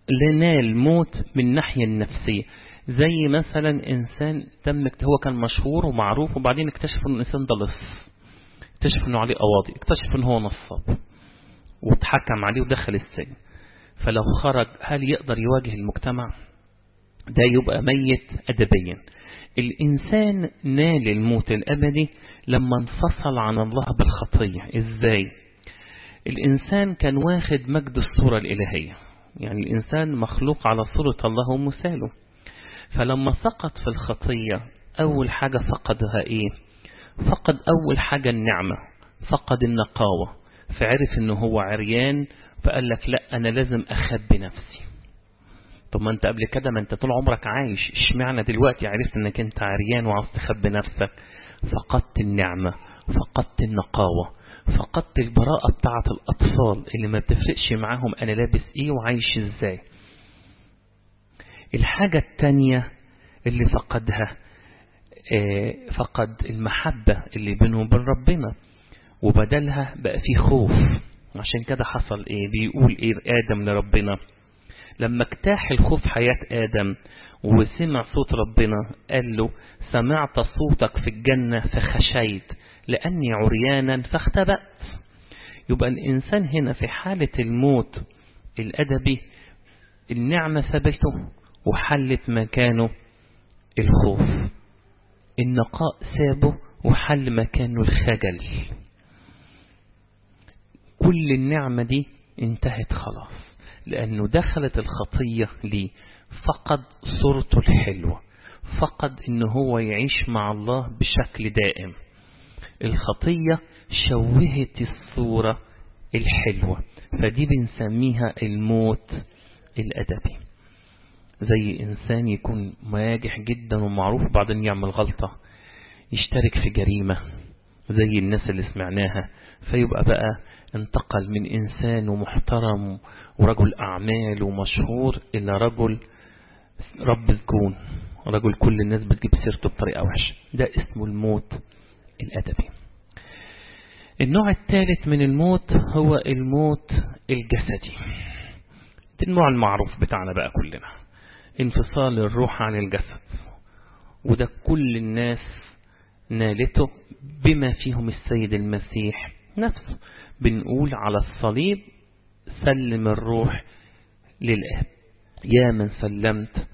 لنال موت من ناحية النفسية زي مثلا إنسان تم هو كان مشهور ومعروف وبعدين اكتشف أن الإنسان ده لص اكتشف أنه عليه قواضي اكتشف أنه هو نصاب واتحكم عليه ودخل السجن فلو خرج هل يقدر يواجه المجتمع ده يبقى ميت أدبيا الإنسان نال الموت الأبدي لما انفصل عن الله بالخطية إزاي الإنسان كان واخد مجد الصورة الإلهية يعني الإنسان مخلوق على صورة الله ومثاله فلما سقط في الخطية أول حاجة فقدها إيه فقد أول حاجة النعمة فقد النقاوة فعرف أنه هو عريان فقال لك لا أنا لازم أخبي نفسي طب ما أنت قبل كده ما أنت طول عمرك عايش اشمعنى دلوقتي عرفت أنك أنت عريان وعاوز تخبي نفسك فقدت النعمة فقدت النقاوة فقدت البراءة بتاعة الأطفال اللي ما بتفرقش معاهم أنا لابس إيه وعايش إزاي الحاجة التانية اللي فقدها فقد المحبة اللي بينه وبين ربنا وبدلها بقى فيه خوف عشان كده حصل ايه بيقول ايه آدم لربنا لما اجتاح الخوف حياة آدم وسمع صوت ربنا قال له سمعت صوتك في الجنة فخشيت لأني عريانا فاختبأت يبقى الإنسان هنا في حالة الموت الأدبي النعمة ثبته وحلت مكانه الخوف النقاء سابه وحل مكانه الخجل كل النعمة دي انتهت خلاص لأنه دخلت الخطية ليه فقد صورته الحلوة فقد انه هو يعيش مع الله بشكل دائم الخطية شوهت الصورة الحلوة فدي بنسميها الموت الأدبي زي إنسان يكون ماجح جدا ومعروف بعدين يعمل غلطة يشترك في جريمة زي الناس اللي سمعناها فيبقى بقى انتقل من إنسان ومحترم ورجل أعمال ومشهور إلى رجل رب سجون رجل كل الناس بتجيب سيرته بطريقة وحشة ده اسمه الموت الأدبي النوع الثالث من الموت هو الموت الجسدي ده النوع المعروف بتاعنا بقى كلنا انفصال الروح عن الجسد وده كل الناس نالته بما فيهم السيد المسيح نفسه بنقول على الصليب سلم الروح للآب يا من سلمت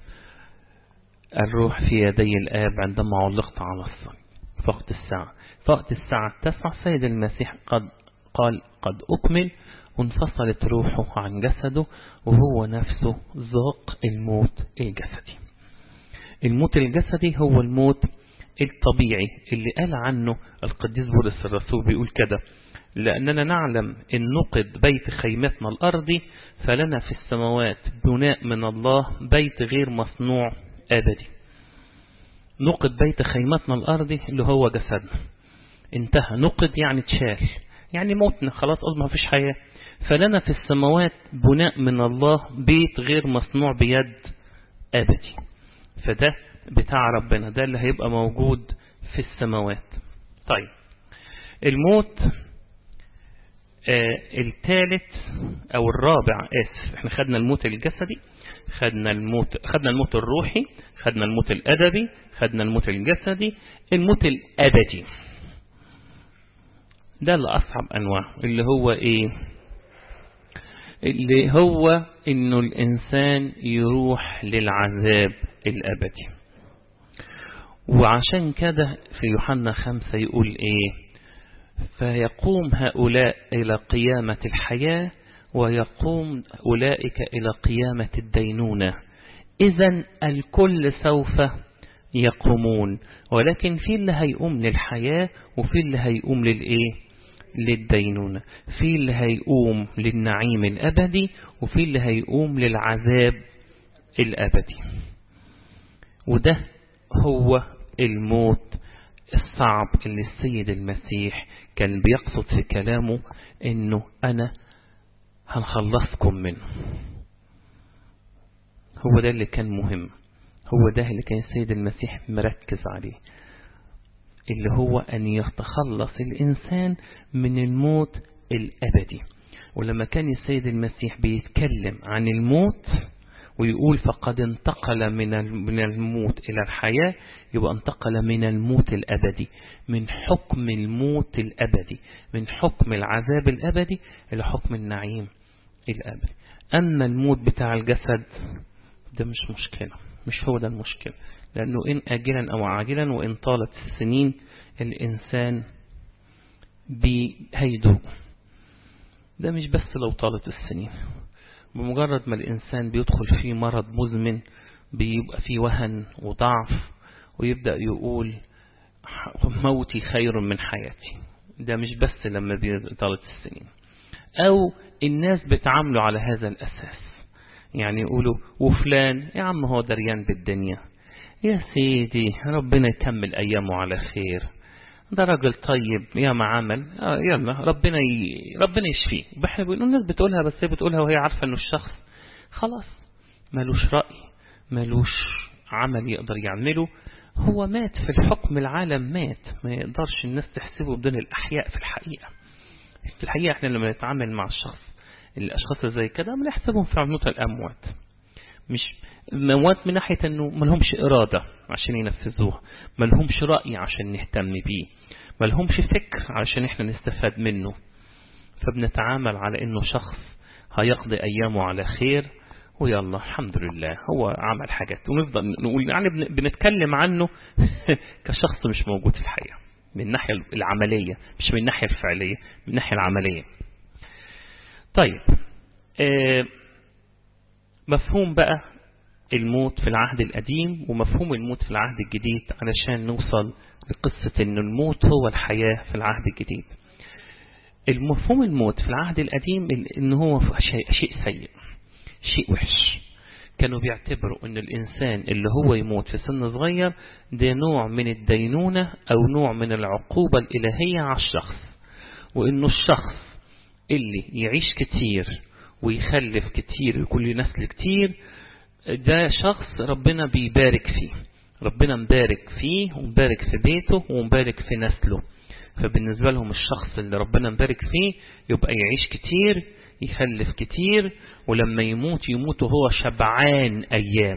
الروح في يدي الآب عندما علقت على الصليب فقط الساعة فقط الساعة التاسعة سيد المسيح قد قال قد أكمل وانفصلت روحه عن جسده وهو نفسه ذاق الموت الجسدي الموت الجسدي هو الموت الطبيعي اللي قال عنه القديس بولس الرسول بيقول كده لأننا نعلم إن نقد بيت خيمتنا الأرضي فلنا في السماوات بناء من الله بيت غير مصنوع أبدي نقد بيت خيمتنا الأرضي اللي هو جسدنا انتهى نقد يعني تشال يعني موتنا خلاص قصد ما فيش حياة فلنا في السماوات بناء من الله بيت غير مصنوع بيد أبدي فده بتاع ربنا ده اللي هيبقى موجود في السماوات طيب الموت آه الثالث او الرابع اسف احنا خدنا الموت الجسدي خدنا الموت خدنا الموت الروحي خدنا الموت الادبي خدنا الموت الجسدي الموت الابدي ده اللي اصعب انواع اللي هو ايه اللي هو انه الانسان يروح للعذاب الابدي وعشان كده في يوحنا خمسة يقول ايه فيقوم هؤلاء إلى قيامة الحياة ويقوم أولئك إلى قيامة الدينونة إذا الكل سوف يقومون ولكن في اللي هيقوم للحياة وفي اللي هيقوم للإيه للدينونة في اللي هيقوم للنعيم الأبدي وفي اللي هيقوم للعذاب الأبدي وده هو الموت الصعب اللي السيد المسيح كان بيقصد في كلامه انه انا هنخلصكم منه هو ده اللي كان مهم هو ده اللي كان السيد المسيح مركز عليه اللي هو أن يتخلص الإنسان من الموت الأبدي ولما كان السيد المسيح بيتكلم عن الموت ويقول فقد انتقل من من الموت إلى الحياة يبقى انتقل من الموت الأبدي من حكم الموت الأبدي من حكم العذاب الأبدي إلى حكم النعيم الأبدي أما الموت بتاع الجسد ده مش مشكلة مش هو ده المشكلة لأنه إن آجلا أو عاجلا وإن طالت السنين الإنسان بهيدوء ده مش بس لو طالت السنين بمجرد ما الإنسان بيدخل في مرض مزمن بيبقى فيه وهن وضعف ويبدأ يقول موتي خير من حياتي ده مش بس لما طالت السنين أو الناس بتعاملوا على هذا الأساس يعني يقولوا وفلان يا عم هو دريان بالدنيا يا سيدي ربنا يكمل أيامه على خير ده راجل طيب يا ما عمل آه يلا ربنا ي... ربنا يشفيه احنا بنقول الناس بتقولها بس هي بتقولها وهي عارفة انه الشخص خلاص ملوش رأي ملوش عمل يقدر يعمله هو مات في الحكم العالم مات ما يقدرش الناس تحسبه بدون الأحياء في الحقيقة في الحقيقة احنا لما نتعامل مع الشخص الأشخاص اللي زي كده بنحسبهم في عملوت الأموات مش موات من ناحية انه ملهمش إرادة عشان ينفذوها ملهمش رأي عشان نهتم بيه ملهمش فكر عشان احنا نستفاد منه فبنتعامل على انه شخص هيقضي ايامه على خير ويلا الحمد لله هو عمل حاجات ونفضل نقول يعني بنتكلم عنه كشخص مش موجود في الحياة من الناحية العملية مش من الناحية الفعلية من الناحية العملية طيب آه مفهوم بقى الموت في العهد القديم ومفهوم الموت في العهد الجديد علشان نوصل لقصة ان الموت هو الحياة في العهد الجديد المفهوم الموت في العهد القديم ان هو شيء, شيء سيء شيء وحش كانوا بيعتبروا ان الانسان اللي هو يموت في سن صغير ده نوع من الدينونة او نوع من العقوبة الالهية على الشخص وانه الشخص اللي يعيش كتير ويخلف كتير ويكون له نسل كتير ده شخص ربنا بيبارك فيه ربنا مبارك فيه ومبارك في بيته ومبارك في نسله فبالنسبة لهم الشخص اللي ربنا مبارك فيه يبقى يعيش كتير يخلف كتير ولما يموت يموت وهو شبعان أيام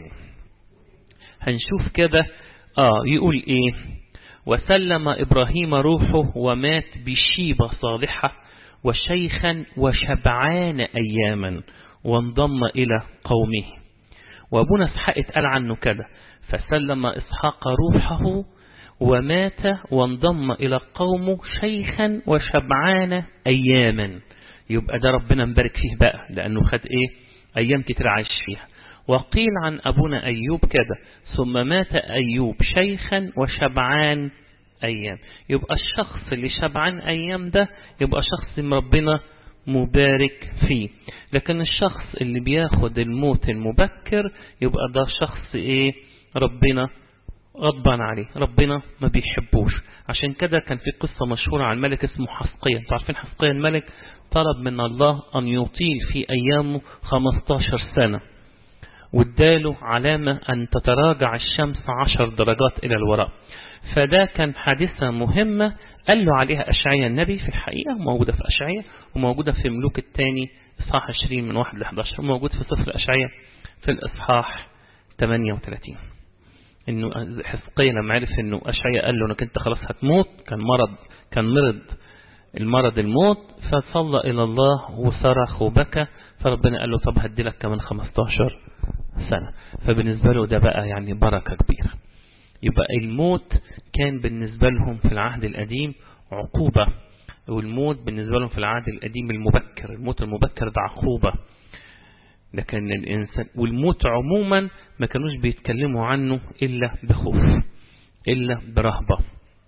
هنشوف كده آه يقول إيه وسلم إبراهيم روحه ومات بشيبة صالحة وشيخا وشبعان أياما وانضم إلى قومه وابونا اسحاق اتقال عنه كده فسلم إسحاق روحه ومات وانضم إلى قومه شيخا وشبعان أياما يبقى ده ربنا مبارك فيه بقى لأنه خد إيه أيام كتير عايش فيها وقيل عن أبونا أيوب كده ثم مات أيوب شيخا وشبعان أيام يبقى الشخص اللي شبعان أيام ده يبقى شخص ربنا مبارك فيه لكن الشخص اللي بياخد الموت المبكر يبقى ده شخص ايه ربنا غضبان عليه ربنا ما بيحبوش عشان كده كان في قصة مشهورة عن ملك اسمه حسقية انتوا عارفين حسقية الملك طلب من الله أن يطيل في أيامه 15 سنة واداله علامة أن تتراجع الشمس عشر درجات إلى الوراء فده كان حادثة مهمة قال له عليها أشعية النبي في الحقيقة موجودة في أشعية وموجودة في ملوك الثاني إصحاح 20 من 1 ل 11 وموجود في سفر أشعية في الإصحاح 38 إنه حسقية لما عرف إنه أشعية قال له إنك أنت خلاص هتموت كان مرض كان مرض المرض الموت فصلى إلى الله وصرخ وبكى فربنا قال له طب هدي لك كمان 15 سنة فبالنسبة له ده بقى يعني بركة كبيرة يبقى الموت كان بالنسبة لهم في العهد القديم عقوبة والموت بالنسبة لهم في العهد القديم المبكر الموت المبكر ده عقوبة لكن الإنسان والموت عموما ما كانوش بيتكلموا عنه إلا بخوف إلا برهبة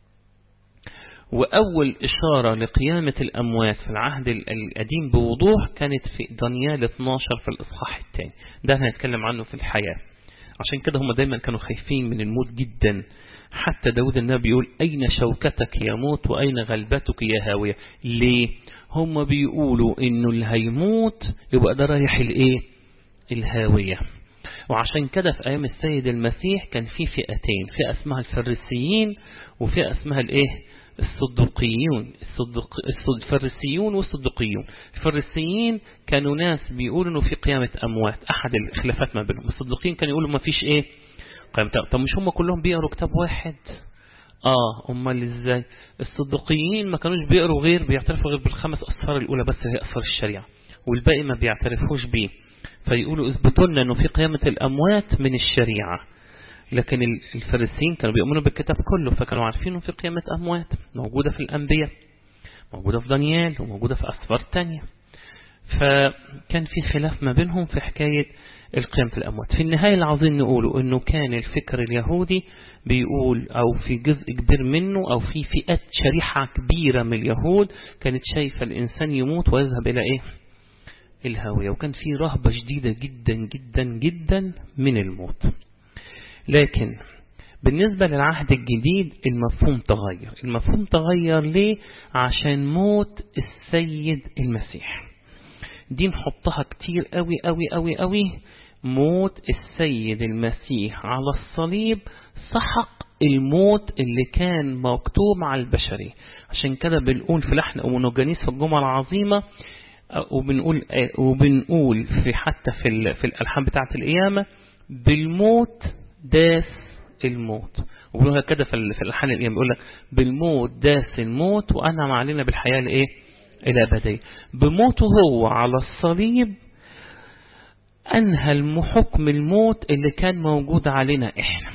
وأول إشارة لقيامة الأموات في العهد القديم بوضوح كانت في دانيال 12 في الإصحاح الثاني ده هنتكلم عنه في الحياة عشان كده هم دايما كانوا خايفين من الموت جدا حتى داود النبي يقول أين شوكتك يا موت وأين غلبتك يا هاوية ليه هم بيقولوا إنه اللي هيموت يبقى ده رايح الإيه الهاوية وعشان كده في أيام السيد المسيح كان في فئتين فئة اسمها الفريسيين وفئة اسمها الإيه الصدقيون الصدق الفريسيون والصدقيون الفريسيين كانوا ناس بيقولوا انه في قيامة اموات احد الخلافات ما بينهم الصدقيين كانوا يقولوا ما فيش ايه قيامة طب مش هم كلهم بيقروا كتاب واحد اه امال ازاي الصدقيين ما كانوش بيقروا غير بيعترفوا غير بالخمس اسفار الاولى بس هي اسفار الشريعة والباقي ما بيعترفوش بيه فيقولوا اثبتوا لنا انه في قيامة الاموات من الشريعة لكن الفريسيين كانوا بيؤمنوا بالكتاب كله فكانوا عارفين انه في قيامة اموات موجودة في الانبياء موجودة في دانيال وموجودة في اسفار تانية فكان في خلاف ما بينهم في حكاية القيامة الأموات في النهاية العظيم نقوله أنه كان الفكر اليهودي بيقول أو في جزء كبير منه أو في فئات شريحة كبيرة من اليهود كانت شايفة الإنسان يموت ويذهب إلى إيه الهاوية وكان في رهبة شديدة جدا جدا جدا من الموت لكن بالنسبة للعهد الجديد المفهوم تغير المفهوم تغير ليه عشان موت السيد المسيح دي نحطها كتير قوي قوي قوي قوي موت السيد المسيح على الصليب سحق الموت اللي كان مكتوب على البشري عشان كده بنقول في لحن أمونوجانيس في الجمعة العظيمة وبنقول وبنقول في حتى في في الألحان بتاعة القيامة بالموت داس الموت وبنقولها كده في الألحان القيامة بيقول لك بالموت داس الموت وأنعم علينا بالحياة لإيه الأبدية بموته هو على الصليب أنهى حكم الموت اللي كان موجود علينا إحنا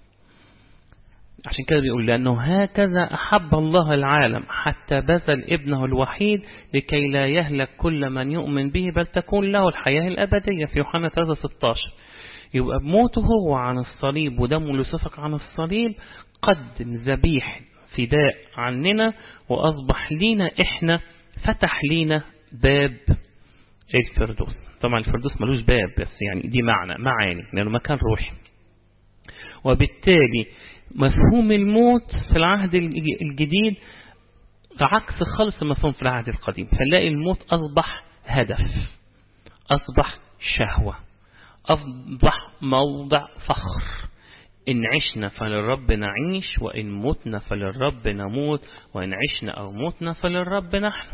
عشان كده بيقول لأنه هكذا أحب الله العالم حتى بذل ابنه الوحيد لكي لا يهلك كل من يؤمن به بل تكون له الحياة الأبدية في يوحنا 3:16 يبقى بموته هو عن الصليب ودمه اللي سفك عن الصليب قدم ذبيح فداء عننا وأصبح لينا إحنا فتح لينا باب الفردوس طبعا الفردوس ملوش باب بس يعني دي معنى معاني لأنه مكان روحي وبالتالي مفهوم الموت في العهد الجديد عكس خالص المفهوم في العهد القديم فنلاقي الموت أصبح هدف أصبح شهوة أصبح موضع فخر إن عشنا فللرب نعيش وإن متنا فللرب نموت وإن عشنا أو متنا فللرب نحن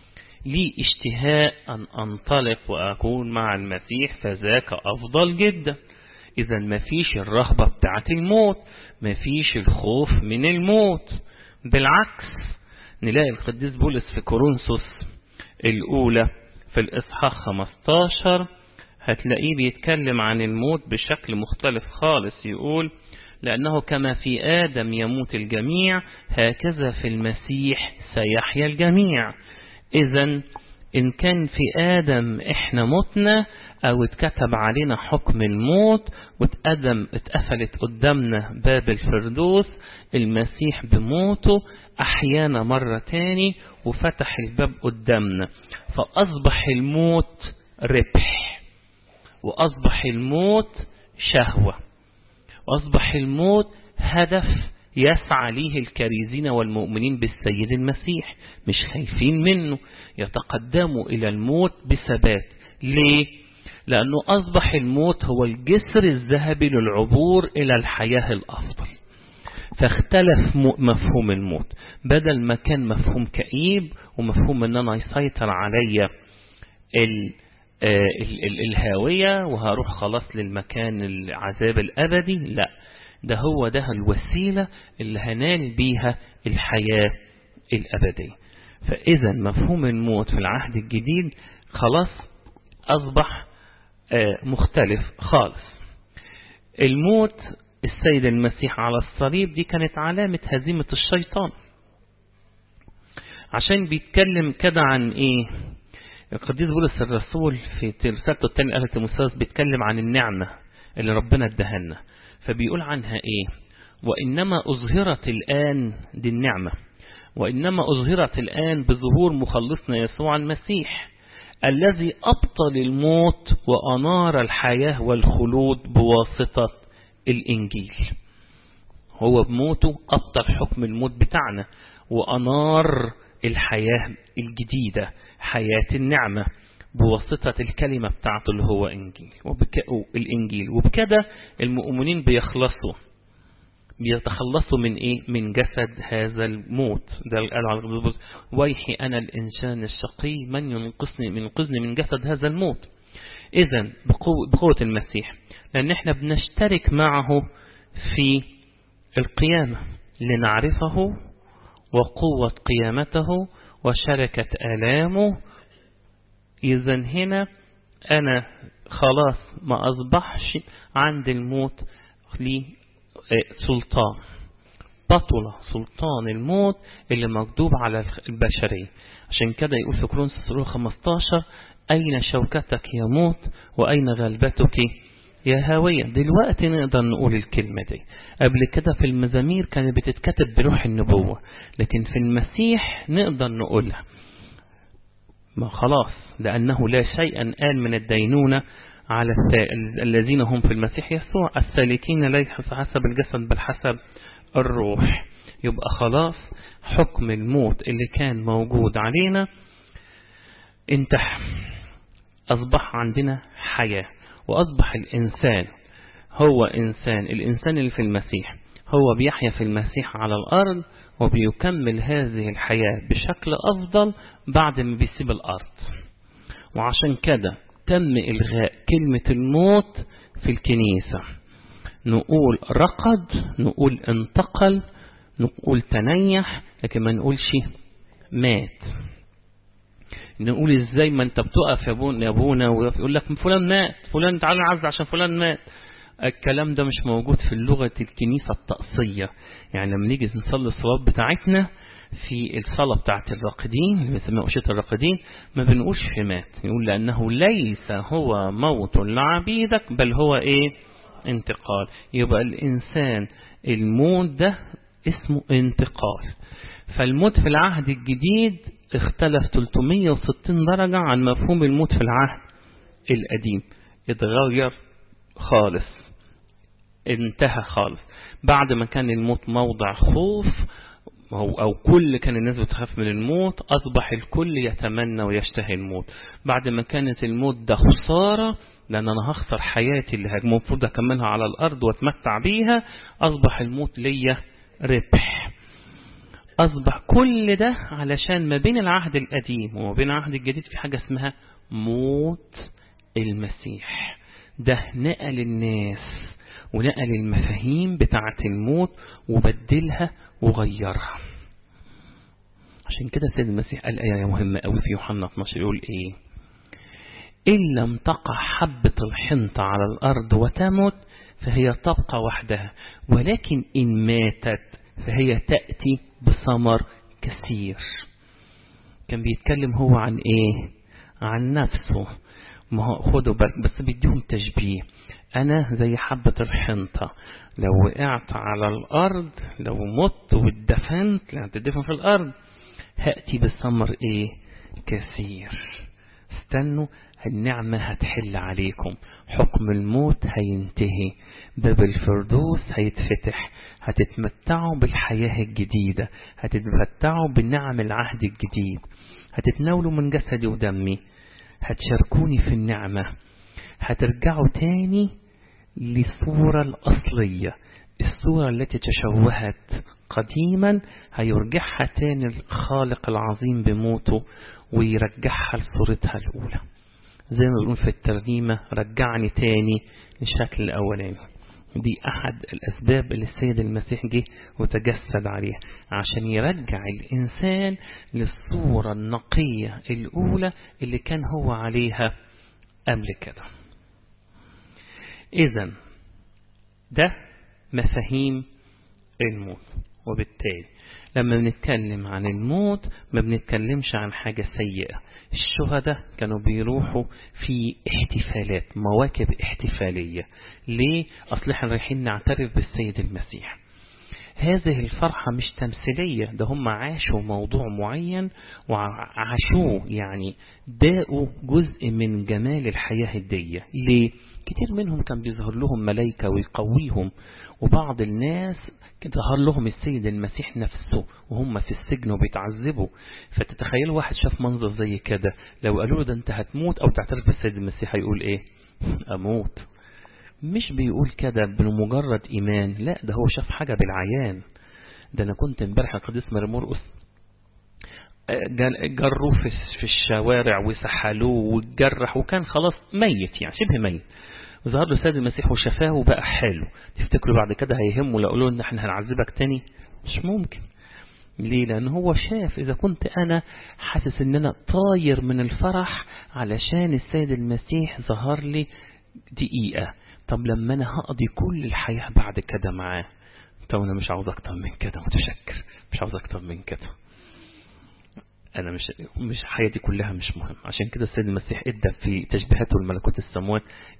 لي اشتهاء أن أنطلق وأكون مع المسيح فذاك أفضل جدا إذا مفيش الرهبة بتاعت الموت مفيش الخوف من الموت بالعكس نلاقي القديس بولس في كورنثوس الأولى في الإصحاح 15 هتلاقيه بيتكلم عن الموت بشكل مختلف خالص يقول لأنه كما في آدم يموت الجميع هكذا في المسيح سيحيا الجميع إذا إن كان في آدم إحنا متنا أو اتكتب علينا حكم الموت واتقدم اتقفلت قدامنا باب الفردوس المسيح بموته أحيانا مرة تاني وفتح الباب قدامنا فأصبح الموت ربح وأصبح الموت شهوة وأصبح الموت هدف يسعى ليه الكريزين والمؤمنين بالسيد المسيح مش خايفين منه يتقدموا إلى الموت بثبات ليه؟ لأنه أصبح الموت هو الجسر الذهبي للعبور إلى الحياة الأفضل فاختلف مفهوم الموت بدل ما كان مفهوم كئيب ومفهوم ان انا يسيطر عليا ال ال ال الهاوية وهروح خلاص للمكان العذاب الأبدي لا ده هو ده الوسيلة اللي هنال بيها الحياة الأبدية فإذا مفهوم الموت في العهد الجديد خلاص أصبح مختلف خالص الموت السيد المسيح على الصليب دي كانت علامة هزيمة الشيطان عشان بيتكلم كده عن ايه القديس بولس الرسول في رسالته الثانية آلة تيموثاوس بيتكلم عن النعمة اللي ربنا ادهنا فبيقول عنها ايه وإنما أظهرت الآن دي النعمة وإنما أظهرت الآن بظهور مخلصنا يسوع المسيح الذي أبطل الموت وأنار الحياة والخلود بواسطة الإنجيل هو بموته أبطل حكم الموت بتاعنا وأنار الحياة الجديدة حياة النعمة بواسطة الكلمة بتاعته اللي هو إنجيل وبك... الإنجيل وبكده المؤمنين بيخلصوا بيتخلصوا من إيه من جسد هذا الموت ده قال على ويحي أنا الإنسان الشقي من ينقذني من ينقذني من جسد هذا الموت إذا بقوة, بقوة المسيح لأن احنا بنشترك معه في القيامة لنعرفه وقوة قيامته وشركة آلامه إذا هنا أنا خلاص ما أصبحش عند الموت لي سلطان بطل سلطان الموت اللي مكتوب على البشرية عشان كده يقول في كرونس 15 أين شوكتك يا موت وأين غلبتك يا هاوية دلوقتي نقدر نقول الكلمة دي قبل كده في المزامير كانت بتتكتب بروح النبوة لكن في المسيح نقدر نقولها ما خلاص لأنه لا شيء قال من الدينونة على الذين هم في المسيح يسوع السالكين ليس حسب الجسد بل حسب الروح يبقى خلاص حكم الموت اللي كان موجود علينا انتهى أصبح عندنا حياة وأصبح الإنسان هو إنسان الإنسان اللي في المسيح هو بيحيا في المسيح على الأرض وبيكمل هذه الحياة بشكل أفضل بعد ما بيسيب الأرض وعشان كده تم إلغاء كلمة الموت في الكنيسة نقول رقد نقول انتقل نقول تنيح لكن ما نقولش مات نقول ازاي ما انت بتقف يا ابونا يا ابونا ويقول لك فلان مات فلان تعالى نعز عشان فلان مات الكلام ده مش موجود في اللغة الكنيسة الطقسية يعني لما نيجي نصلي الصلاة بتاعتنا في الصلاة بتاعت الراقدين اللي بنسميها أشية الراقدين ما بنقولش في مات نقول لأنه ليس هو موت لعبيدك بل هو إيه انتقال يبقى الإنسان الموت ده اسمه انتقال فالموت في العهد الجديد اختلف 360 درجة عن مفهوم الموت في العهد القديم اتغير خالص انتهى خالص بعد ما كان الموت موضع خوف أو, أو كل كان الناس بتخاف من الموت أصبح الكل يتمنى ويشتهي الموت بعد ما كانت الموت ده خسارة لأن أنا هخسر حياتي اللي المفروض أكملها على الأرض واتمتع بيها أصبح الموت ليا ربح أصبح كل ده علشان ما بين العهد القديم وما بين العهد الجديد في حاجة اسمها موت المسيح ده نقل الناس ونقل المفاهيم بتاعة الموت وبدلها وغيرها عشان كده سيد المسيح قال آية مهمة قوي في يوحنا 12 يقول إيه إن لم تقع حبة الحنطة على الأرض وتمت فهي تبقى وحدها ولكن إن ماتت فهي تأتي بثمر كثير كان بيتكلم هو عن إيه عن نفسه ما هو خدوا بالك بس بيديهم تشبيه أنا زي حبة الحنطة لو وقعت على الأرض لو مت واتدفنت لأن تدفن في الأرض هأتي بثمر إيه كثير استنوا النعمة هتحل عليكم حكم الموت هينتهي باب الفردوس هيتفتح هتتمتعوا بالحياة الجديدة هتتمتعوا بالنعم العهد الجديد هتتناولوا من جسدي ودمي هتشاركوني في النعمة هترجعوا تاني للصورة الأصلية الصورة التي تشوهت قديما هيرجعها تاني الخالق العظيم بموته ويرجعها لصورتها الأولى زي ما بيقولون في الترجمة رجعني تاني للشكل الأولاني دي أحد الأسباب اللي السيد المسيح جه وتجسد عليها عشان يرجع الإنسان للصورة النقية الأولى اللي كان هو عليها قبل كده إذا ده مفاهيم الموت وبالتالي لما بنتكلم عن الموت ما بنتكلمش عن حاجة سيئة الشهداء كانوا بيروحوا في احتفالات مواكب احتفالية ليه؟ أصل احنا رايحين نعترف بالسيد المسيح هذه الفرحة مش تمثيلية ده هم عاشوا موضوع معين وعاشوه يعني داقوا جزء من جمال الحياة الدية ليه؟ كتير منهم كان بيظهر لهم ملايكة ويقويهم وبعض الناس ظهر لهم السيد المسيح نفسه وهم في السجن وبيتعذبوا فتتخيل واحد شاف منظر زي كده لو قالوا له ده انت هتموت او تعترف بالسيد المسيح هيقول ايه اموت مش بيقول كده بمجرد إيمان لا ده هو شاف حاجة بالعيان ده أنا كنت امبارح القديس مرمرقس جروه في الشوارع وسحلوه واتجرح وكان خلاص ميت يعني شبه ميت وظهر له سيد المسيح وشفاه وبقى حاله تفتكروا بعد كده هيهمه لو قالوا ان احنا هنعذبك تاني مش ممكن ليه لان هو شاف اذا كنت انا حاسس ان انا طاير من الفرح علشان السيد المسيح ظهر لي دقيقة طب لما انا هقضي كل الحياة بعد كده معاه طب انا مش عاوز اكتر من كده متشكر مش عاوز اكتر من كده انا مش مش حياتي كلها مش مهم عشان كده السيد المسيح ادى في تشبيهاته الملكوت السماوات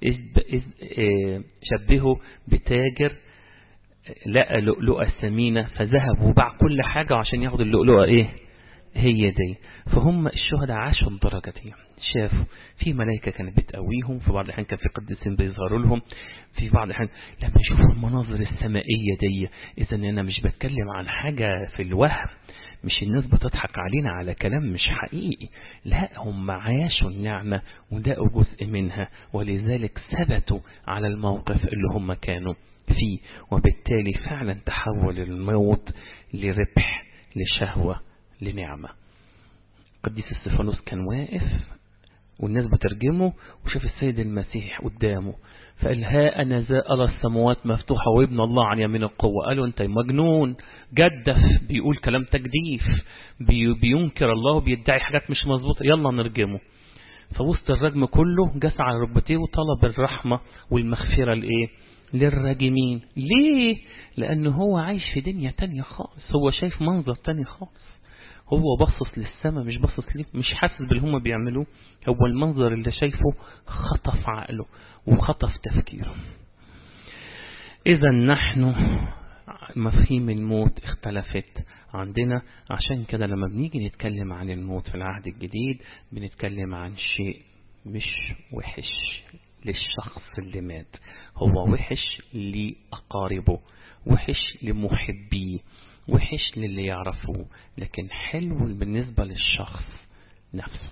شبهه بتاجر لقى لؤلؤة ثمينة فذهب وباع كل حاجة عشان ياخد اللؤلؤة ايه هي دي فهم الشهداء عاشوا الدرجة دي شافوا في ملائكة كانت بتقويهم في بعض الأحيان كان في قديسين بيظهروا لهم في بعض الأحيان لما يشوفوا المناظر السمائية دي إذا أنا مش بتكلم عن حاجة في الوهم مش الناس بتضحك علينا على كلام مش حقيقي لا هم عاشوا النعمة وداقوا جزء منها ولذلك ثبتوا على الموقف اللي هم كانوا فيه وبالتالي فعلا تحول الموت لربح لشهوة لنعمة قديس استفانوس كان واقف والناس بترجمه وشاف السيد المسيح قدامه فقال ها أنا ذا أرى السماوات مفتوحة وابن الله عن يمين القوة قالوا أنت مجنون جدف بيقول كلام تجديف بي بينكر الله وبيدعي حاجات مش مظبوطة يلا نرجمه فوسط الرجم كله جس على ركبتيه وطلب الرحمة والمغفرة لإيه للراجمين ليه لأنه هو عايش في دنيا تانية خالص هو شايف منظر تاني خالص هو باصص للسماء مش باصص ليه مش حاسس باللي هم بيعملوه هو المنظر اللي شايفه خطف عقله وخطف تفكيره إذا نحن مفهيم الموت اختلفت عندنا عشان كده لما بنيجي نتكلم عن الموت في العهد الجديد بنتكلم عن شيء مش وحش للشخص اللي مات هو وحش لأقاربه وحش لمحبيه وحش للي يعرفوه لكن حلو بالنسبة للشخص نفسه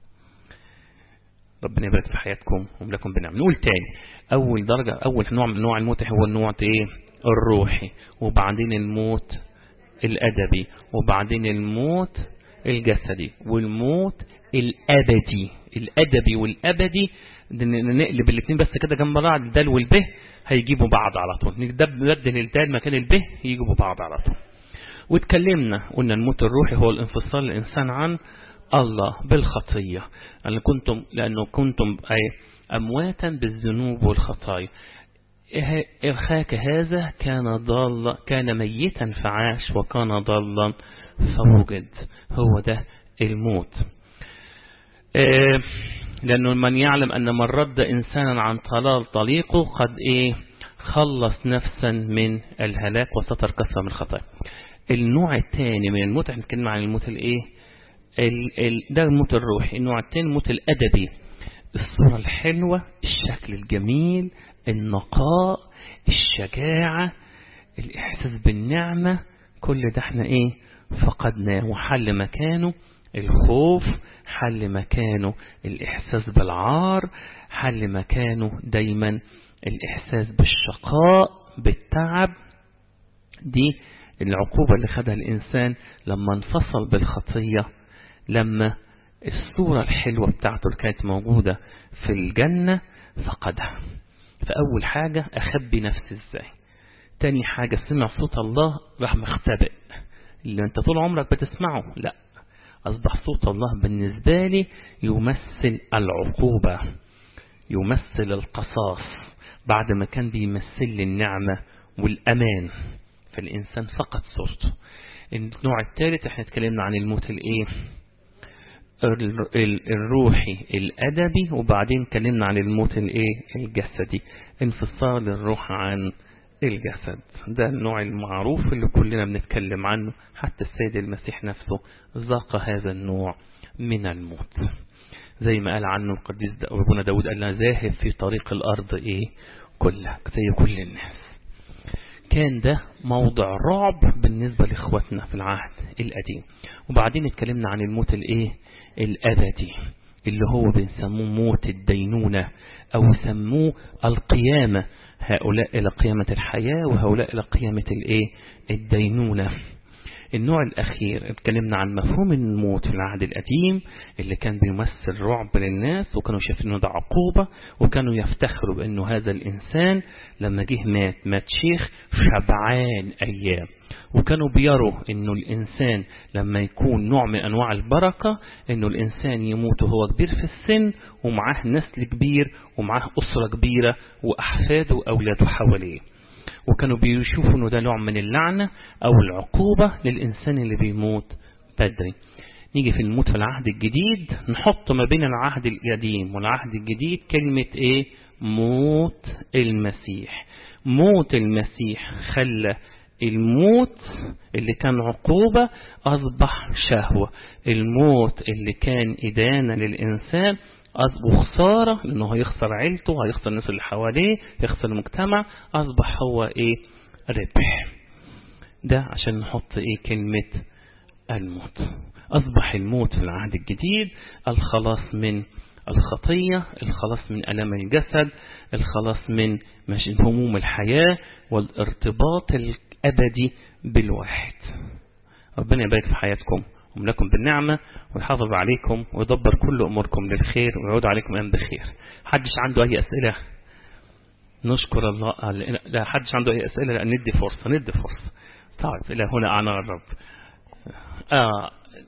ربنا يبارك في حياتكم وملكم بنعم نقول تاني أول درجة أول نوع من نوع الموت هو النوع إيه الروحي وبعدين الموت الأدبي وبعدين الموت الجسدي والموت الأبدي الأدبي والأبدي نقلب الاثنين بس كده جنب بعض الدال والبه هيجيبوا بعض على طول نبدل الدال مكان البه يجيبوا بعض على طول واتكلمنا قلنا الموت الروحي هو الانفصال الإنسان عن الله بالخطية لأن كنتم لأنه كنتم أي أمواتا بالذنوب والخطايا إرخاك هذا كان ضال كان ميتا فعاش وكان ضالا فوجد هو ده الموت إيه لأنه من يعلم أن من رد إنسانا عن طلال طريقه قد إيه خلص نفسا من الهلاك وستر كثرة من الخطايا النوع الثاني من الموت احنا بنتكلم عن الموت الايه ال ال ده الموت الروحي النوع الثاني الموت الادبي الصورة الحلوة الشكل الجميل النقاء الشجاعة الاحساس بالنعمة كل ده احنا ايه فقدناه وحل مكانه الخوف حل مكانه الإحساس بالعار حل مكانه دايما الإحساس بالشقاء بالتعب دي العقوبة اللي خدها الإنسان لما انفصل بالخطية لما الصورة الحلوة بتاعته اللي كانت موجودة في الجنة فقدها فأول حاجة أخبي نفسي إزاي تاني حاجة سمع صوت الله راح مختبئ اللي انت طول عمرك بتسمعه لا أصبح صوت الله بالنسبة لي يمثل العقوبة يمثل القصاص بعد ما كان بيمثل لي النعمة والأمان فالإنسان فقد صورته النوع الثالث احنا اتكلمنا عن الموت الايه الروحي الأدبي وبعدين اتكلمنا عن الموت الايه الجسدي انفصال الروح عن الجسد ده النوع المعروف اللي كلنا بنتكلم عنه حتى السيد المسيح نفسه ذاق هذا النوع من الموت زي ما قال عنه القديس أبونا داود قال لنا ذاهب في طريق الأرض إيه كلها زي كل الناس كان ده موضع رعب بالنسبة لإخواتنا في العهد القديم وبعدين اتكلمنا عن الموت الإيه الأبدي اللي هو بنسموه موت الدينونة أو سموه القيامة هؤلاء إلى قيامة الحياة وهؤلاء إلى قيامة الإيه الدينونة النوع الأخير اتكلمنا عن مفهوم الموت في العهد القديم اللي كان بيمثل رعب للناس وكانوا شايفين انه ده عقوبة وكانوا يفتخروا بأنه هذا الإنسان لما جه مات مات شيخ شبعان أيام وكانوا بيروا انه الانسان لما يكون نوع من انواع البركة انه الانسان يموت وهو كبير في السن ومعاه نسل كبير ومعاه اسرة كبيرة واحفاده واولاده حواليه وكانوا بيشوفوا انه ده نوع من اللعنة او العقوبة للانسان اللي بيموت بدري نيجي في الموت في العهد الجديد نحط ما بين العهد القديم والعهد الجديد كلمة ايه موت المسيح موت المسيح خلى الموت اللي كان عقوبة أصبح شهوة الموت اللي كان إدانة للإنسان أصبح خسارة لأنه هيخسر عيلته هيخسر الناس اللي حواليه هيخسر المجتمع أصبح هو إيه ربح ده عشان نحط إيه كلمة الموت أصبح الموت في العهد الجديد الخلاص من الخطية الخلاص من ألم الجسد الخلاص من هموم الحياة والارتباط الأبدي بالواحد ربنا يبارك في حياتكم وملكم بالنعمة ويحافظ عليكم ويدبر كل أموركم للخير ويعود عليكم أيام بخير حدش عنده أي أسئلة نشكر الله لا حدش عنده أي أسئلة لا ندي فرصة ندي فرصة طيب إلى هنا أعنى الرب آه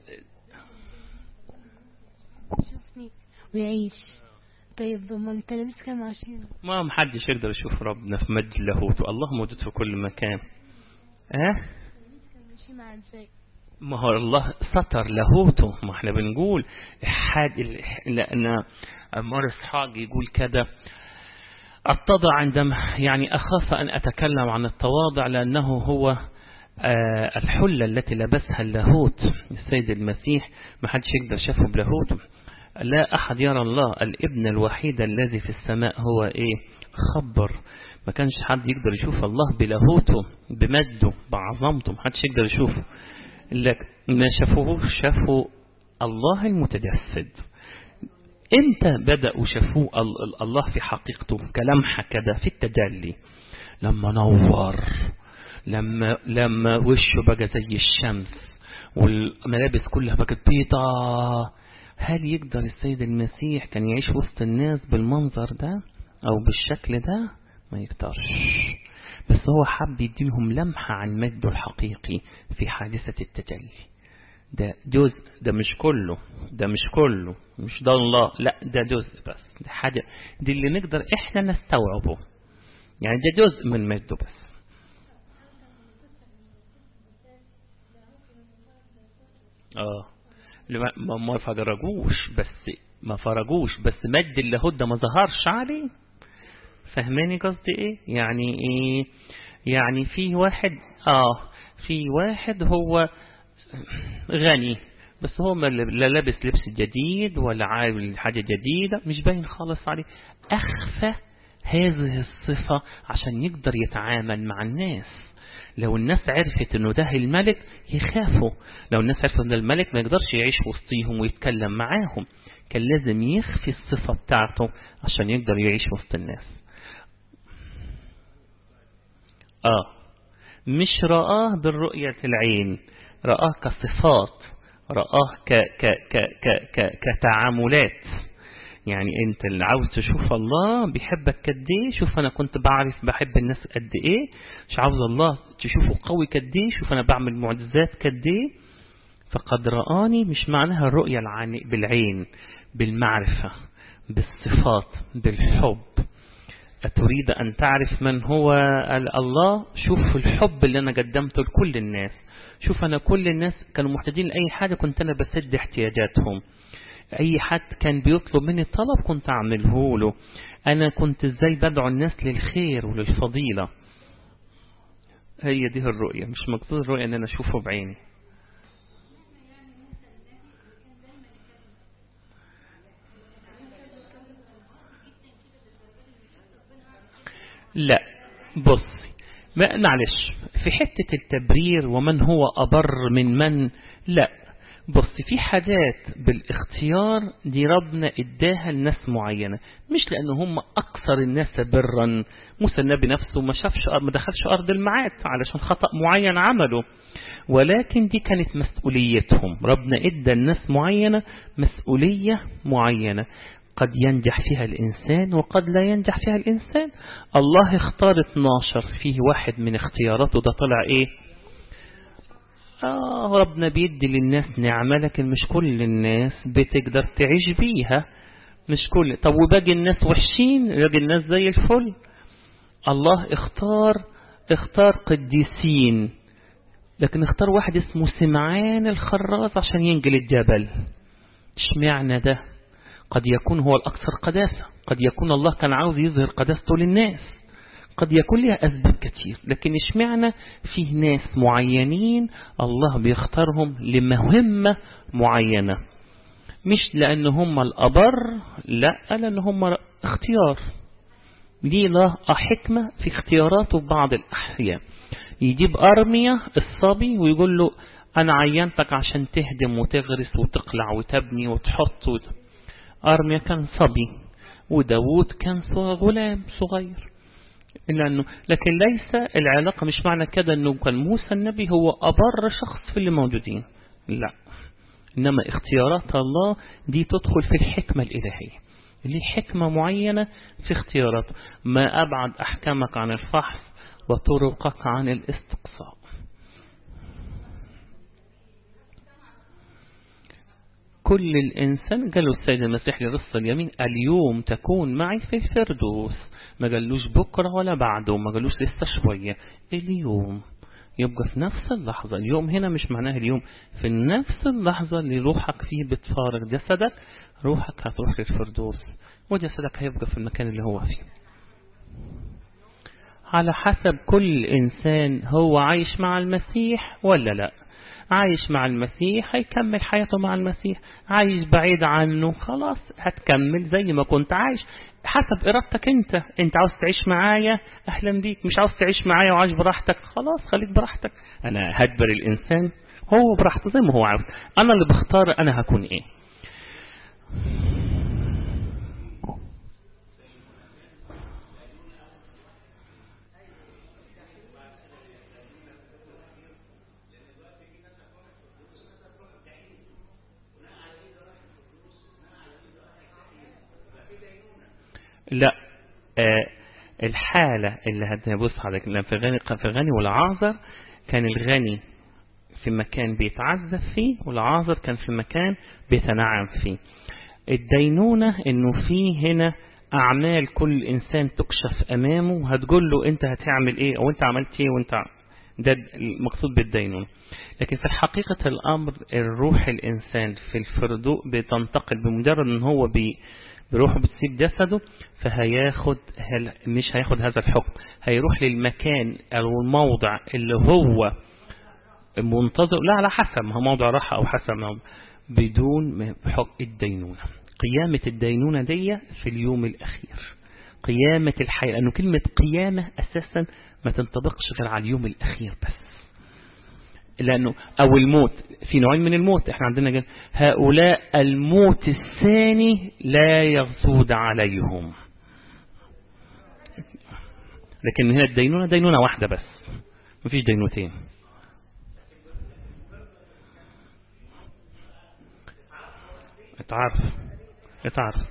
شوفني ويعيش طيب ما انت لابس كام عشان ما محدش يقدر يشوف ربنا في مجد لاهوته الله موجود في كل مكان اه ماشي مع ازاي ما هو الله ستر لاهوته ما احنا بنقول حاد لأن مار اسحاق يقول كده اتضع عندما يعني أخاف أن أتكلم عن التواضع لأنه هو آه الحلة التي لبسها اللاهوت السيد المسيح ما حدش يقدر شافه بلاهوته لا أحد يرى الله الابن الوحيد الذي في السماء هو إيه خبر ما كانش حد يقدر يشوف الله بلاهوته بمجده بعظمته ما حدش يقدر يشوفه لك ما شافوه شافوا الله المتجسد امتى بدأوا شافوه الله في حقيقته كلمحة كده في التجلي لما نور لما لما وشه بقى زي الشمس والملابس كلها بقت بيضاء هل يقدر السيد المسيح كان يعيش وسط الناس بالمنظر ده او بالشكل ده ما يقدرش بس هو حب يديهم لمحة عن مجده الحقيقي في حادثة التجلي ده جزء ده مش كله ده مش كله مش ده الله لا ده جزء بس ده حاجة دي اللي نقدر احنا نستوعبه يعني ده جزء من مجده بس اه ما ما فرجوش بس ما فرجوش بس مجد اللاهوت ده ما ظهرش عليه فهماني قصدي ايه يعني ايه يعني في واحد اه في واحد هو غني بس هو لا لابس لبس جديد ولا عامل حاجة جديدة مش باين خالص عليه أخفى هذه الصفة عشان يقدر يتعامل مع الناس لو الناس عرفت انه ده الملك يخافوا لو الناس عرفت ان الملك ما يقدرش يعيش وسطيهم ويتكلم معاهم كان لازم يخفي الصفة بتاعته عشان يقدر يعيش وسط الناس آه مش رآه بالرؤية العين رآه كصفات رآه ك ك ك ك ك كتعاملات يعني انت اللي عاوز تشوف الله بيحبك قد ايه شوف انا كنت بعرف بحب الناس قد ايه مش عاوز الله تشوفه قوي قد ايه شوف انا بعمل معجزات قد ايه فقد رآني مش معناها الرؤية بالعين بالمعرفة بالصفات بالحب أتريد أن تعرف من هو الله شوف الحب اللي أنا قدمته لكل الناس شوف أنا كل الناس كانوا محتاجين لأي حاجة كنت أنا بسد احتياجاتهم أي حد كان بيطلب مني طلب كنت أعمله له أنا كنت إزاي بدعو الناس للخير وللفضيلة هي دي الرؤية مش مقصود الرؤية أن أنا أشوفه بعيني لا بص معلش في حتة التبرير ومن هو أبر من من لا بص في حاجات بالاختيار دي ربنا اداها لناس معينة مش لأن هم أكثر الناس برا موسى النبي نفسه ما شافش ما دخلش أرض المعاد علشان خطأ معين عمله ولكن دي كانت مسؤوليتهم ربنا ادى الناس معينة مسؤولية معينة قد ينجح فيها الإنسان وقد لا ينجح فيها الإنسان الله اختار 12 فيه واحد من اختياراته ده طلع ايه آه ربنا بيدي للناس نعمة لكن مش كل الناس بتقدر تعيش بيها مش كل طب وباقي الناس وحشين باقي الناس زي الفل الله اختار اختار قديسين لكن اختار واحد اسمه سمعان الخراز عشان ينقل الجبل اشمعنى ده قد يكون هو الأكثر قداسة قد يكون الله كان عاوز يظهر قداسته للناس قد يكون لها أسباب كتير لكن اشمعنى فيه ناس معينين الله بيختارهم لمهمة معينة مش لأن هم الأبر لا لأن هم اختيار دي له حكمة في اختياراته في بعض الأحيان يجيب أرمية الصبي ويقول له أنا عينتك عشان تهدم وتغرس وتقلع وتبني وتحط وت... أرميا كان صبي وداود كان غلام صغير لأنه لكن ليس العلاقة مش معنى كده أنه كان موسى النبي هو أبر شخص في اللي موجودين لا إنما اختيارات الله دي تدخل في الحكمة الإلهية اللي حكمة معينة في اختيارات ما أبعد أحكامك عن الفحص وطرقك عن الاستقصاء كل الإنسان قالوا السيد المسيح لرص اليمين اليوم تكون معي في الفردوس ما قالوش بكرة ولا بعده ما قالوش لسه شوية اليوم يبقى في نفس اللحظة اليوم هنا مش معناه اليوم في نفس اللحظة اللي روحك فيه بتفارق جسدك روحك هتروح للفردوس وجسدك هيبقى في المكان اللي هو فيه على حسب كل إنسان هو عايش مع المسيح ولا لا عايش مع المسيح هيكمل حياته مع المسيح عايش بعيد عنه خلاص هتكمل زي ما كنت عايش حسب إرادتك أنت أنت عاوز تعيش معايا أهلا بيك مش عاوز تعيش معايا وعايش براحتك خلاص خليك براحتك أنا هدبر الإنسان هو براحته زي ما هو عاوز أنا اللي بختار أنا هكون إيه لا آه الحالة اللي هتبص حضرتك لما في غني في غني والعازر كان الغني في مكان بيتعذب فيه والعازر كان في مكان بيتنعم فيه الدينونة انه في هنا اعمال كل انسان تكشف امامه هتقول له انت هتعمل ايه او انت عملت ايه وانت ده المقصود بالدينونة لكن في حقيقة الامر الروح الانسان في الفردوء بتنتقل بمجرد ان هو بي بروحه بتسيب جسده فهياخد مش هياخد هذا الحكم هيروح للمكان او الموضع اللي هو منتظر لا على حسب هو موضع راحة او حسب بدون حكم الدينونة قيامة الدينونة دي في اليوم الأخير قيامة الحياة لأنه كلمة قيامة أساسا ما تنطبقش غير على اليوم الأخير بس لأنه أو الموت في نوعين من الموت احنا عندنا جن. هؤلاء الموت الثاني لا يغصود عليهم لكن هنا الدينونة دينونة واحدة بس مفيش دينوتين اتعرف اتعرف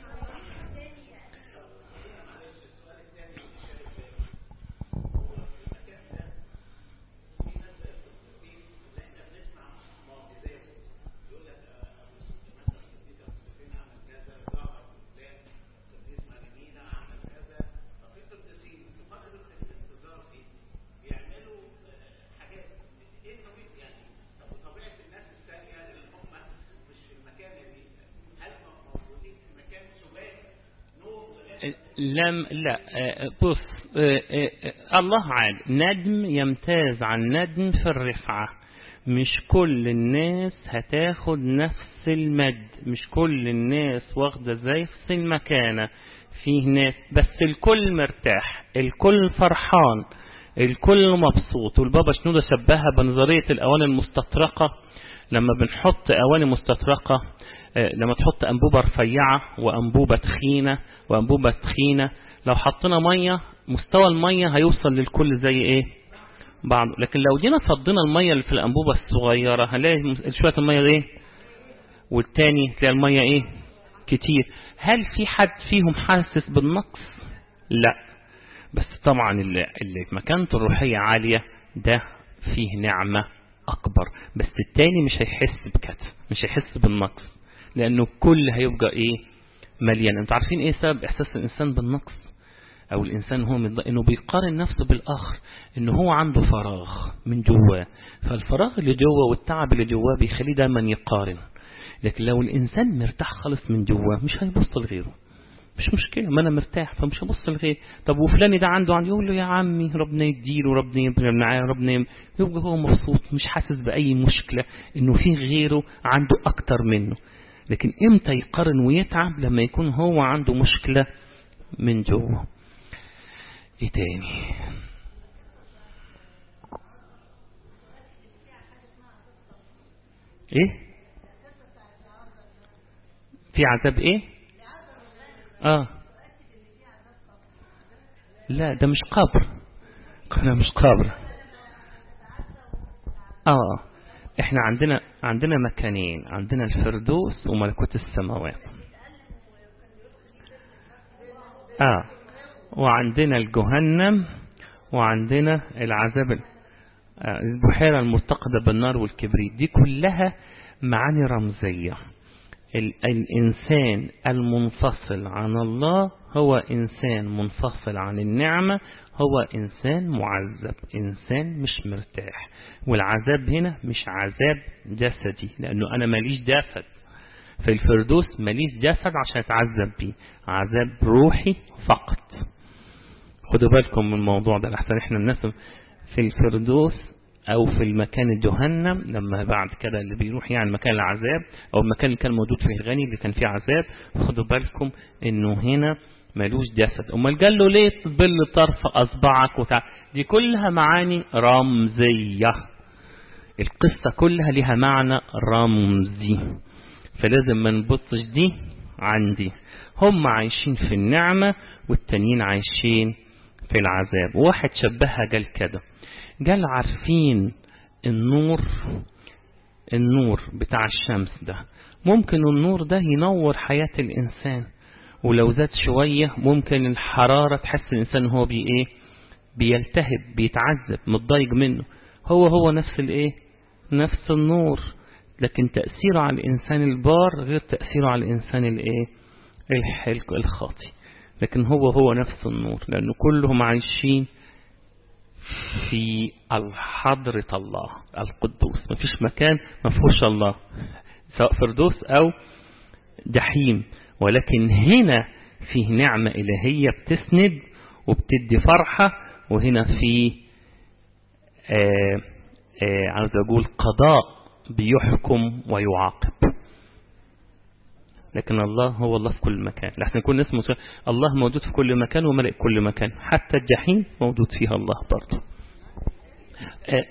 لم لا بص الله عاد ندم يمتاز عن ندم في الرفعة مش كل الناس هتاخد نفس المد مش كل الناس واخدة زي نفس المكانة فيه ناس بس الكل مرتاح الكل فرحان الكل مبسوط والبابا شنودة شبهها بنظرية الأواني المستطرقة لما بنحط أواني مستطرقة لما تحط أنبوبة رفيعة وأنبوبة تخينة وأنبوبة تخينة لو حطينا مية مستوى المية هيوصل للكل زي ايه بعض لكن لو جينا فضينا المية اللي في الأنبوبة الصغيرة هنلاقي شوية المية ايه والتاني تلاقي المية ايه كتير هل في حد فيهم حاسس بالنقص لا بس طبعا اللي, اللي مكانته الروحية عالية ده فيه نعمة أكبر بس التاني مش هيحس بكده مش هيحس بالنقص لأنه كل هيبقى إيه مليان انتوا عارفين إيه سبب إحساس الإنسان بالنقص أو الإنسان هو من إنه بيقارن نفسه بالآخر إنه هو عنده فراغ من جواه فالفراغ اللي جواه والتعب اللي جواه بيخليه دايما يقارن لكن لو الإنسان مرتاح خالص من جواه مش هيبص لغيره مش مشكلة ما أنا مرتاح فمش هبص لغيره طب وفلان ده عنده عندي يقول له يا عمي ربنا يديله ربنا يبقى معاه ربنا يبقى هو مبسوط مش حاسس بأي مشكلة إنه في غيره عنده أكتر منه لكن إمتى يقارن ويتعب لما يكون هو عنده مشكلة من جوه إيه تاني إيه في عذاب إيه آه لا ده مش قبر ده مش قبر آه احنا عندنا عندنا مكانين عندنا الفردوس وملكوت السماوات آه وعندنا الجهنم وعندنا العذاب البحيرة المرتقدة بالنار والكبريت دي كلها معاني رمزية الإنسان المنفصل عن الله هو إنسان منفصل عن النعمة هو إنسان معذب إنسان مش مرتاح والعذاب هنا مش عذاب جسدي لأنه أنا ماليش جسد في الفردوس ماليش جسد عشان أتعذب بيه عذاب روحي فقط خدوا بالكم من الموضوع ده لحسن احنا الناس في الفردوس او في المكان الجهنم لما بعد كده اللي بيروح يعني مكان العذاب او المكان اللي كان موجود فيه الغني اللي كان فيه عذاب خدوا بالكم انه هنا ملوش جسد امال قال له ليه تبل طرف اصبعك وتع... دي كلها معاني رمزية القصة كلها لها معنى رمزي فلازم ما نبصش دي عن دي هم عايشين في النعمة والتانيين عايشين في العذاب واحد شبهها قال كده قال عارفين النور النور بتاع الشمس ده ممكن النور ده ينور حياة الإنسان ولو زاد شوية ممكن الحرارة تحس الإنسان هو بي إيه بيلتهب بيتعذب متضايق منه هو هو نفس الإيه نفس النور لكن تأثيره على الإنسان البار غير تأثيره على الإنسان الإيه الحلق الخاطي لكن هو هو نفس النور لأنه كلهم عايشين في الحضرة الله القدوس ما فيش مكان ما فيهوش الله سواء فردوس أو جحيم ولكن هنا فيه نعمة إلهية بتسند وبتدي فرحة وهنا في آه آه عاوز أقول قضاء بيحكم ويعاقب لكن الله هو الله في كل مكان لحسن يكون اسمه الله موجود في كل مكان وملئ كل مكان حتى الجحيم موجود فيها الله برضه آه.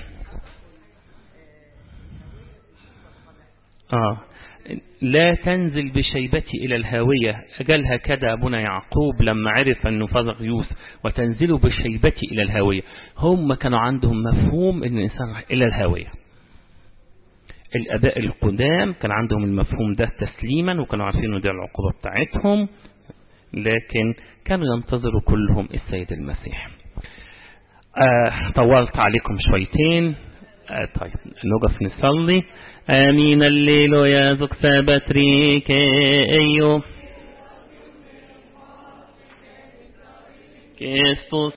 آه. لا تنزل بشيبتي إلى الهاوية قال هكذا أبونا يعقوب لما عرف أنه فضغ يوسف وتنزل بشيبتي إلى الهاوية هم كانوا عندهم مفهوم أن الإنسان إلى الهاوية الأباء القدام كان عندهم المفهوم ده تسليما وكانوا عارفين أنه ده العقوبة بتاعتهم لكن كانوا ينتظروا كلهم السيد المسيح آه طولت عليكم شويتين آه طيب نقف نصلي آمين الليل يا زك سابتريك أيو كيستوس